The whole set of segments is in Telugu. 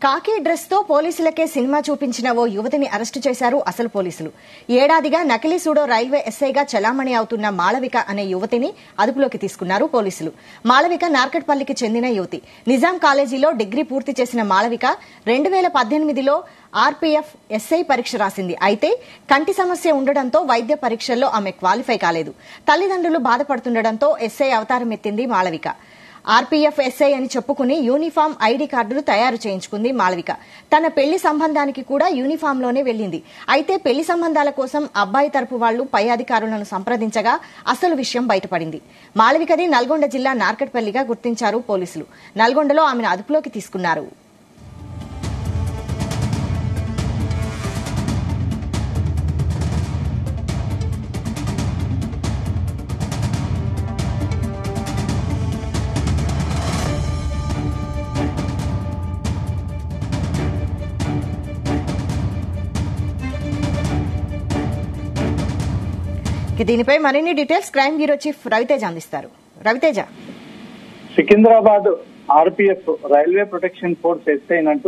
కాకి డ్రెస్ తో పోలీసులకే సినిమా చూపించిన ఓ యువతిని అరెస్టు చేశారు అసలు పోలీసులు ఏడాదిగా నకిలీ సూడో రైల్వే ఎస్ఐగా చలామణి అవుతున్న మాళవిక అనే యువతిని అదుపులోకి తీసుకున్నారు పోలీసులు మాళవిక నార్కట్పల్లికి చెందిన యువతి నిజాం కాలేజీలో డిగ్రీ పూర్తి చేసిన మాళవిక రెండు వేల పద్దెనిమిదిలో ఆర్పీఎఫ్ ఎస్ఐ పరీక్ష రాసింది అయితే కంటి సమస్య ఉండడంతో వైద్య పరీక్షల్లో ఆమె క్వాలిఫై కాలేదు తల్లిదండ్రులు బాధపడుతుండటంతో ఎస్ఐ అవతారం ఎత్తింది మాళవిక ఆర్పీఎఫ్ ఎస్ఐ అని చెప్పుకుని యూనిఫామ్ ఐడి కార్డులు తయారు చేయించుకుంది మాళవిక తన పెళ్లి సంబంధానికి కూడా యూనిఫామ్లోనే వెళ్లింది అయితే పెళ్లి సంబంధాల కోసం అబ్బాయి తరపు వాళ్లు పై అధికారులను సంప్రదించగా అసలు విషయం బయటపడింది మాళవికది నల్గొండ జిల్లా నార్కట్పల్లిగా గుర్తించారు పోలీసులు నల్గొండలో ఆమెను అదుపులోకి తీసుకున్నారు ఇక దీనిపై మరిన్ని details crime bureau chief Raviteja అందిస్తారు Raviteja Secunderabad RPF railway protection force SI అంటూ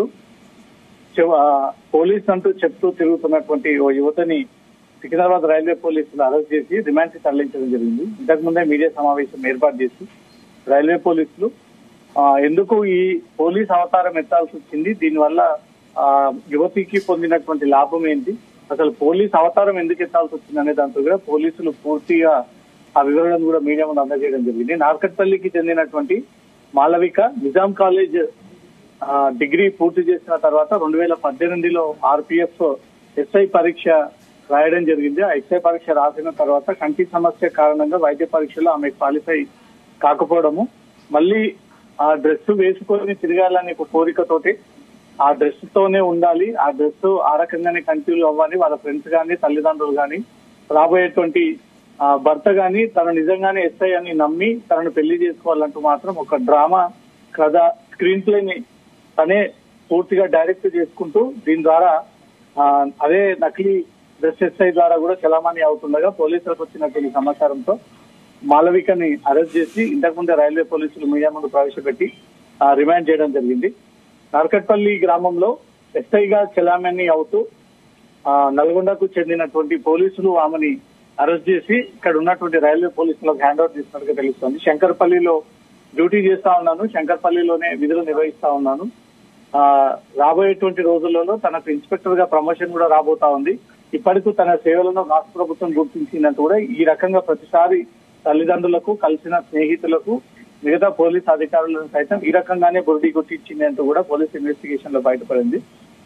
చెవ- ఆ, పోలీస్ అంటూ చెప్తూ తిరుగుతున్నటువంటి ఓ యువతని సికింద్రాబాద్ రైల్వే పోలీసులు అరెస్ట్ చేసి రిమాండ్ కి తరలించడం జరిగింది ఇంతకు ముందే మీడియా సమావేశం ఏర్పాటు చేసి రైల్వే పోలీసులు ఆ, ఎందుకు ఈ పోలీస్ అవతారం ఎత్తాల్సి వచ్చింది దీనివల్ల ఆ, యువతికి పొందినటువంటి లాభం ఏంటి అసలు పోలీస్ అవతారం ఎందుకు ఎత్తాల్సి వచ్చింది అనే దాంతో కూడా పోలీసులు పూర్తిగా ఆ వివరణను కూడా మీడియా ముందు అందజేయడం జరిగింది నార్కట్పల్లికి చెందినటువంటి మాలవిక నిజాం కాలేజ్ ఆ, డిగ్రీ పూర్తి చేసిన తర్వాత రెండు వేల పద్దెనిమిదిలో ఆర్పిఎఫ్ ఎస్ఐ పరీక్ష రాయడం జరిగింది ఆ ఎస్ఐ పరీక్ష రాసిన తర్వాత కంటి సమస్య కారణంగా వైద్య పరీక్షలో ఆమె క్వాలిఫై కాకపోవడము మళ్ళీ ఆ డ్రెస్ వేసుకొని తిరగాలని ఒక కోరికతోటి ఆ డ్రెస్ తోనే ఉండాలి ఆ డ్రెస్ ఆ రకంగానే కంటిన్యూ అవ్వాలి వాళ్ళ ఫ్రెండ్స్ గాని తల్లిదండ్రులు గాని రాబోయేటువంటి ఆ, భర్త గాని తను నిజంగానే ఎస్ఐ అని నమ్మి తనను పెళ్లి చేసుకోవాలంటూ మాత్రం ఒక డ్రామా కథ స్క్రీన్ ప్లేని తనే పూర్తిగా డైరెక్ట్ చేసుకుంటూ దీని ద్వారా ఆ, అదే నకిలీ డ్రెస్ ఎస్ఐ ద్వారా కూడా చలామణి అవుతుండగా పోలీసులకు వచ్చినటువంటి సమాచారంతో మాలవికని అరెస్ట్ చేసి ఇంతకుముందే రైల్వే పోలీసులు మీడియా ముందు ప్రవేశపెట్టి ఆ, రిమాండ్ చేయడం జరిగింది నార్కట్పల్లి గ్రామంలో ఎస్ఐగా చలామణి అవుతూ ఆ, నల్గొండకు చెందినటువంటి పోలీసులు ఆమెని అరెస్ట్ చేసి ఇక్కడ ఉన్నటువంటి రైల్వే పోలీసులకు హ్యాండ్ ఓవర్ చేసినట్టుగా తెలుస్తోంది శంకర్పల్లిలో డ్యూటీ చేస్తా ఉన్నాను శంకర్పల్లిలోనే విధులు నిర్వహిస్తా ఉన్నాను ఆ, రాబోయేటువంటి రోజులలో తనకు ఇన్స్పెక్టర్ గా ప్రమోషన్ కూడా రాబోతా ఉంది ఇప్పటికూ తన సేవలను రాష్ట్ర ప్రభుత్వం గుర్తించినట్టు కూడా ఈ రకంగా ప్రతిసారి తల్లిదండ్రులకు కలిసిన స్నేహితులకు మిగతా పోలీస్ అధికారులను సైతం ఈ రకంగానే బురడి కొట్టించింది అంటూ కూడా పోలీస్ ఇన్వెస్టిగేషన్ లో బయటపడింది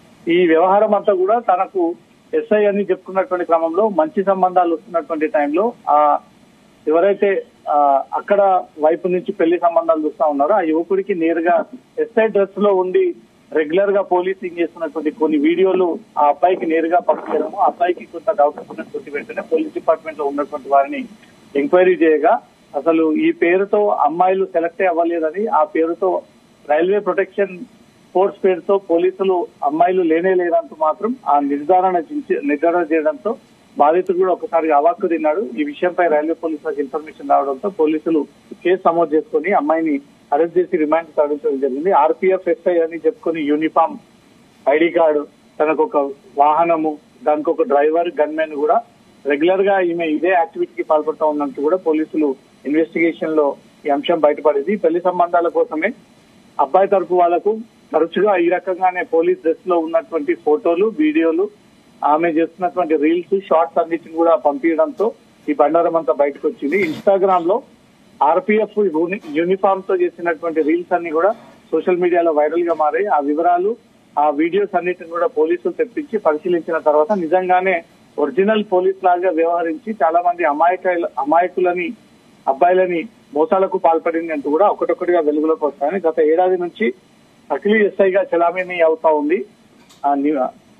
ఈ వ్యవహారం అంతా కూడా తనకు ఎస్ఐ అని చెప్పుకున్నటువంటి క్రమంలో మంచి సంబంధాలు వస్తున్నటువంటి టైంలో ఆ ఎవరైతే ఆ, అక్కడ వైపు నుంచి పెళ్లి సంబంధాలు చూస్తా ఉన్నారో ఆ యువకుడికి నేరుగా ఎస్ఐ డ్రెస్ లో ఉండి రెగ్యులర్ గా పోలీసింగ్ చేస్తున్నటువంటి కొన్ని వీడియోలు ఆ అబ్బాయికి నేరుగా పంపించడము ఆ అబ్బాయికి కొంత డౌట్ వచ్చినటువంటి వెంటనే పోలీస్ డిపార్ట్మెంట్ లో ఉన్నటువంటి వారిని ఎంక్వైరీ చేయగా అసలు ఈ పేరుతో అమ్మాయిలు సెలెక్ట్ అవ్వలేదని ఆ పేరుతో రైల్వే ప్రొటెక్షన్ ఫోర్స్ పేరుతో పోలీసులు అమ్మాయిలు లేనే లేదంటూ మాత్రం ఆ నిర్ధారణ చించి- నిర్ధారణ చేయడంతో బాధితుడు కూడా ఒకసారి అవాక్కు తిన్నాడు ఈ విషయంపై రైల్వే పోలీసులకు ఇన్ఫర్మేషన్ రావడంతో పోలీసులు కేసు నమోదు చేసుకుని అమ్మాయిని అరెస్ట్ చేసి రిమాండ్ తరలించడం జరిగింది ఆర్పీఎఫ్ ఎస్ఐ అని చెప్పుకొని యూనిఫామ్ ఐడి కార్డు తనకు ఒక వాహనము దానికి ఒక డ్రైవర్ గన్మెన్ కూడా రెగ్యులర్ గా ఈమె ఇదే యాక్టివిటీకి పాల్పడుతూ ఉన్నట్టు కూడా పోలీసులు ఇన్వెస్టిగేషన్ లో ఈ అంశం బయటపడింది పెళ్లి సంబంధాల కోసమే అబ్బాయి తరపు వాళ్లకు తరచుగా ఈ రకంగానే పోలీస్ డ్రెస్ లో ఉన్నటువంటి ఫోటోలు వీడియోలు ఆమె చేస్తున్నటువంటి రీల్స్ షార్ట్స్ అన్నిటిని కూడా పంపించడంతో ఈ బండారం అంతా బయటకు వచ్చింది ఇన్స్టాగ్రామ్ లో ఆర్పీఎఫ్ యూనిఫామ్ తో చేసినటువంటి రీల్స్ అన్ని కూడా సోషల్ మీడియాలో వైరల్ గా మారాయి ఆ వివరాలు ఆ వీడియోస్ అన్నిటిని కూడా పోలీసులు తెప్పించి పరిశీలించిన తర్వాత నిజంగానే ఒరిజినల్ పోలీస్ లాగా వ్యవహరించి చాలా మంది అమాయక అమాయకులని అబ్బాయిలని మోసాలకు పాల్పడింది అంటూ కూడా ఒకటొకటిగా వెలుగులోకి వస్తాయని గత ఏడాది నుంచి అఖిలీ ఎస్ఐగా చలామణి అవుతా ఉంది ఆ ని-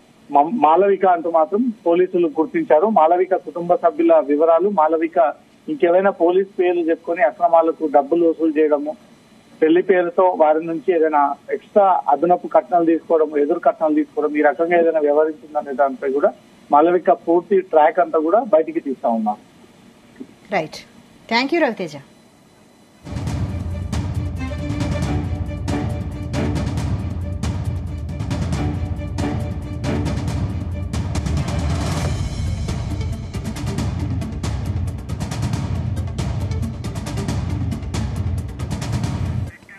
మ- మాలవిక అంటూ మాత్రం పోలీసులు గుర్తించారు మాలవిక కుటుంబ సభ్యుల వివరాలు మాలవిక ఇంకేమైనా పోలీస్ పేర్లు చెప్పుకొని అక్రమాలకు డబ్బులు వసూలు చేయడము పెళ్లి పేరుతో వారి నుంచి ఏదైనా ఎక్స్ట్రా అదనపు కట్నాలు తీసుకోవడం ఎదురు కట్నాలు తీసుకోవడం ఈ రకంగా ఏదైనా వ్యవహరిస్తుందనే దానిపై కూడా మాలవిక పూర్తి ట్రాక్ అంతా కూడా బయటికి తీస్తా ఉన్నాం రైట్ థ్యాంక్ యూ రవితేజ